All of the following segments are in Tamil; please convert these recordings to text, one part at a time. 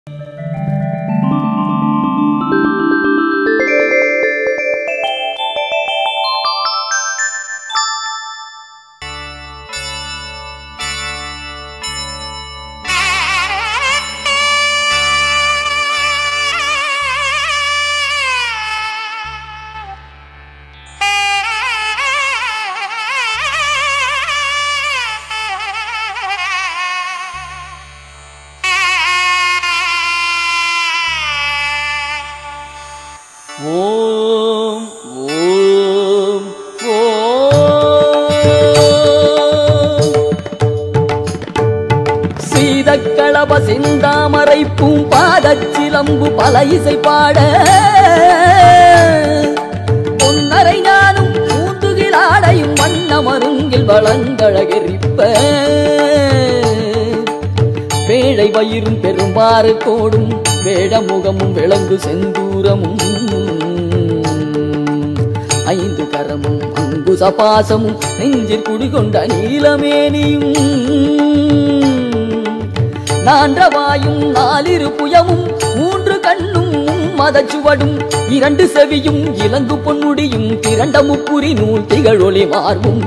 ஓம் ஓம் ஓம் சீதக்களப சிந்தாமரை பூம்பாதச் சிலம்பு பல இசை பாட பொன்னரை ஞானும் பூந்துகிலாடையும் வண்ண மருங்கில் வளங்கழகெரிப்ப வேழை வயிறும் பெரும்பாறு கோடும் வேடமுகமும் விளங்கு செந்தூரமும் ஐந்து கரமும் அங்குச பாசமும் நெஞ்சில் குடிகொண்ட நீலமேனியும் நான்றவாயும் நாலிரு புயமும் மூன்று கண்ணும் மதச்சுவடும் இரண்டு செவியும் இலங்கு பொன்முடியும் திரண்ட முப்புரி நூல் திகழொளி மார்பும்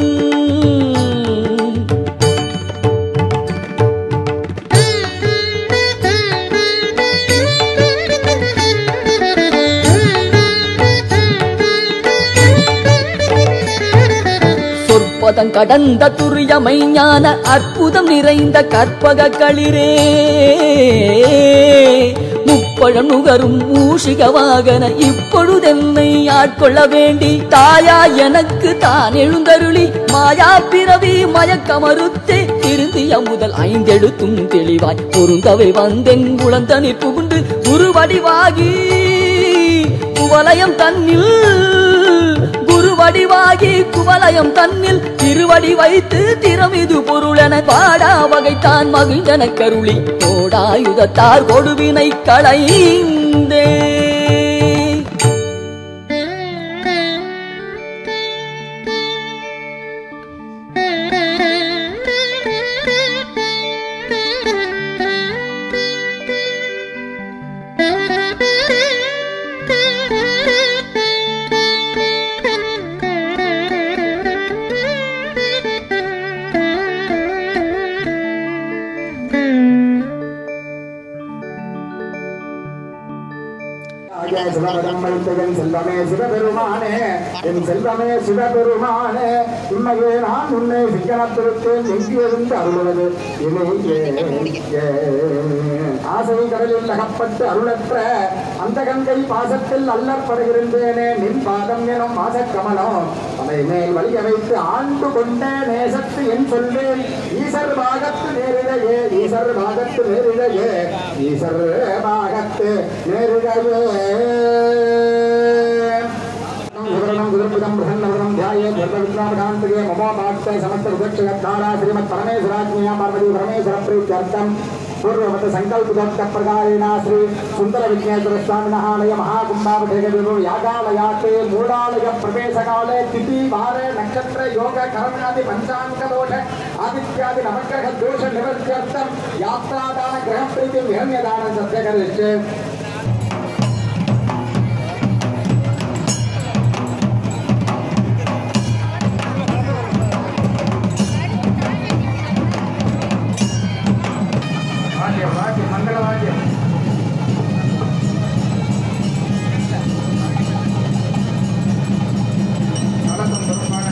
சொற்பதம் கடந்த துரியமை ஞான அற்புதம் நிறைந்த கற்பக களிரே முப்பழம் நுகரும் மூஷிக வாகன இப்பொழுதென்னை ஆட்கொள்ள வேண்டி தாயா எனக்கு தான் எழுந்தருளி மாயா பிறவி மயக்கமறுத்தே திருந்திய முதல் ஐந்தெழுத்தும் தெளிவாய் பொருந்தவை வந்தென் குழந்தனில் புகுண்டு குருவடிவாகி குவலயம் தன்னில் குருவடிவாகி குவலயம் தன்னில் திருவடி வைத்து திறமிது பொருளென பாடா வகைத்தான் மகிழ்ந்தன கருளி கோடாயுதத்தார் கொடுவினை களைந்தே ஆகிய சிவபதம் வைத்தகன் செல்வமே சிவபெருமானே என் செல்வமே சிவபெருமானே உண்மையே நான் உன்னை சிக்கனத்திருத்தேன் எங்கிருந்து அருளுவது இணையே ஆசை கடலில் அகப்பட்டு அருளற்ற அந்த கங்கை பாசத்தில் அல்லற்படுகின்றேனே நின் பாதம் எனும் மாசக்கமலம் அவை மேல் வலிய வைத்து ஆண்டு கொண்ட நேசத்து என் சொல்வேன் ஈசர் பாகத்து நேரிழையே ஈசர் பாகத்து நேரிழையே ஈசர் பாகத்து நேரிழையே உதரணம் குதிர்புதம் பிரசன்னவரம் தியாயே தர்மவித்ராமகாந்தகே மமோ பாக்த சமஸ்த விதட்சகத்தாரா ஸ்ரீமத் பரமேஸ்வராஜ்ஞா பார்வதி பரமேஸ்வர பிரீத்யர்த்தம் पूर्ववत संकल्पदत्त प्रकारेण श्री सुंदर विघ्नेश्वर स्वामिनः आलय महाकुंभाभिषेक विभो यागालयाते मूढालय प्रवेशकाले तिथि वार नक्षत्र योग कर्मादि पंचांग दोष आदित्यादि नवग्रह दोष निवृत्त्यर्थम यात्रादान ग्रह प्रीति विहन्यदान सत्य करिष्ये வாத்தியம் வாத்தியம் மங்கள வாத்தியம் நடக்கும் தொடர்பான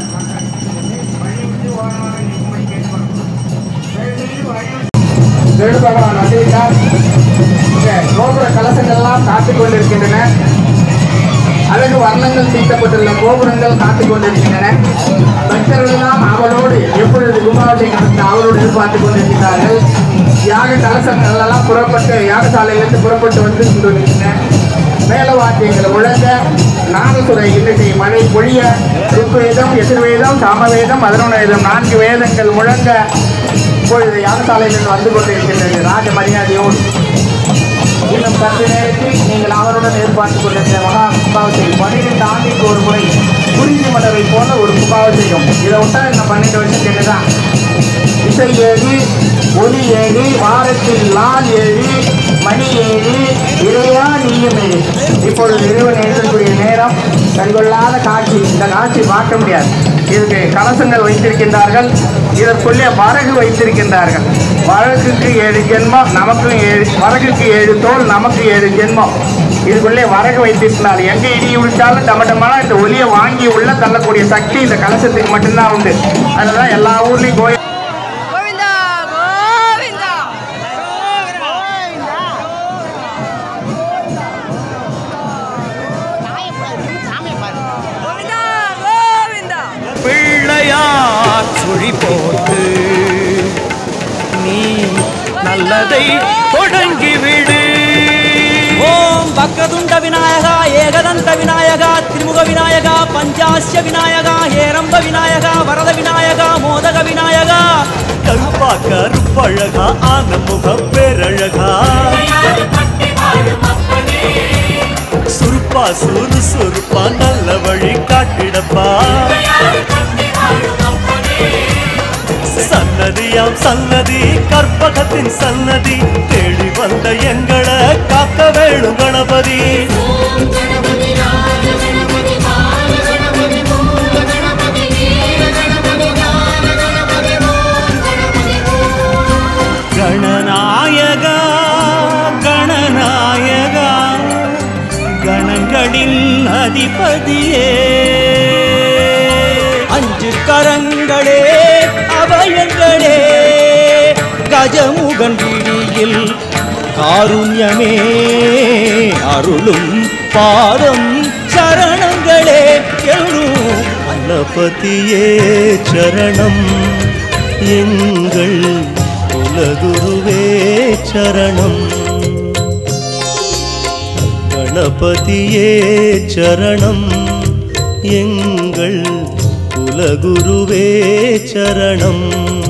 வேணுபகவான் வந்திருக்கார் இங்க கோபுர கலசங்கள்லாம் காத்துக் கொண்டிருக்கின்றன அழகு வர்ணங்கள் தீட்டப்பட்டுள்ள கோபுரங்கள் காத்துக் கொண்டிருக்கின்றன பக்தர்கள் எல்லாம் அவளோடு எப்பொழுது கும்பாபிஷேகம் நடத்த அவளோடு எதிர்பார்த்துக் கொண்டிருக்கிறார்கள் யாக கலசங்கள் எல்லாம் புறப்பட்டு யாகசாலையிலிருந்து புறப்பட்டு வந்து கொண்டிருக்கின்றன மேலவாத்தியங்கள் முழங்க நாதசுரை இன்னிசை மழை பொழிய ருக்வேதம் எதிர்வேதம் சாமவேதம் பதினொன்று வேதம் நான்கு வேதங்கள் முழங்க இப்பொழுது யாகசாலையிலிருந்து வந்து கொண்டிருக்கின்றது ராஜ மரியாதையோடு இன்னும் சற்று நேரத்தில் நீங்கள் அவருடன் எதிர்பார்த்துக் கொண்டிருந்த மகா கும்பாவசை பன்னிரெண்டு ஆண்டுக்கு ஒரு முறை குறிஞ்சி மலரை போல ஒரு கும்பாவசையும் இதை விட்டா இந்த பன்னெண்டு வருஷத்துக்கு என்னதான் இசை ஏழு ஒலி ஏழு வாரத்தில் நாள் ஏழு மணி ஏழு இறையா நீயும் ஏழு இப்பொழுது இறைவன் எழுதக்கூடிய நேரம் கண்கொள்ளாத காட்சி இந்த காட்சி பார்க்க முடியாது இதுக்கு கலசங்கள் வைத்திருக்கின்றார்கள் இதற்குள்ளே வரகு வைத்திருக்கின்றார்கள் வரகுக்கு ஏழு ஜென்மம் நமக்கும் ஏழு வரகுக்கு ஏழு தோல் நமக்கு ஏழு ஜென்மம் இதுக்குள்ளே வரகு வைத்திருக்கிறார் எங்க இடி விழிச்சாலும் டமட்டமான இந்த ஒலியை வாங்கி உள்ள தள்ளக்கூடிய சக்தி இந்த கலசத்துக்கு மட்டும்தான் உண்டு அதனால எல்லா ஊர்லயும் கோயில் கோவிந்தா கோவிந்தா கோவிந்தா கோவிந்தா பிள்ளையார் சுழி போட்டு நீ நல்லதை தொடங்கிவிடு ஓம் பக்கதுண்ட விநாயகா ஏகதந்த விநாயகா திரிமுக விநாயகா பஞ்சாஸ்ய விநாயகா ஹேரம்ப விநாயகா வரத விநாயகா மோதக விநாயகா கருப்பா கருப்பழகா ஆனமுக பேரழகா சுருப்பா சுறு சுருப்பா நல்ல வழி காட்டிடப்பா சன்னதியாம் சன்னதி கற்பகத்தின் சன்னதி தேடி வந்த எங்களை காக்க வேணும் கணபதி கணநாயகா கணநாயகா கணங்களின் அதிபதியே அஞ்சு கரங்களே அபயங்களே கஜமுகன் விழியில் காருண்யமே அருளும் பாதம் சரணங்களே எழும் கணபதியே சரணம் எங்கள் குலகுருவே சரணம் கணபதியே சரணம் எங்கள் குலகுருவே சரணம்